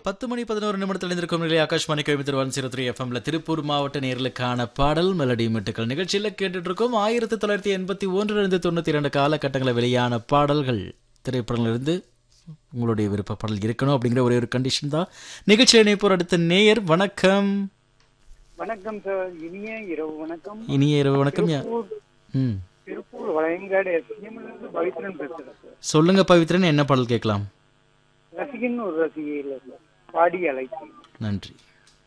பத்து மணி பதினோரு நிமிடத்தில் இருந்திருக்கும் நிலையை Akashvani Coimbatore one zero three எஃப்எம்ல திருப்பூர் மாவட்ட நேர்களுக்கான பாடல் மெலடி மெட்டுக்கள் நிகழ்ச்சியில் கேட்டுட்டு இருக்கோம் ஆயிரத்தி தொள்ளாயிரத்தி எண்பத்தி ஒன்றிலிருந்து தொண்ணூத்தி இரண்டு காலகட்டங்களில் வெளியான பாடல்கள் திரைப்படங்களிலிருந்து உங்களுடைய விருப்ப பாடல் இருக்கணும் அப்படிங்கிற ஒரே ஒரு கண்டிஷன் தான் நிகழ்ச்சியில் இணைப்போர் அடுத்த நேயர் வணக்கம் வணக்கம் சார் இனிய இரவு வணக்கம் இனிய இரவு வணக்கம் யா- திருப்பூர் ம் திருப்பூர் வளையங்காடு எஸ்எம்லேருந்து பவித்ரன் பேசுறேன் சார் சொல்லுங்க பவித்ரன் என்ன பாடல் கேட்கலாம் ரசிகன் ஒரு ரசிகை இல்லை சார் பாடி அழைச்சி நன்றி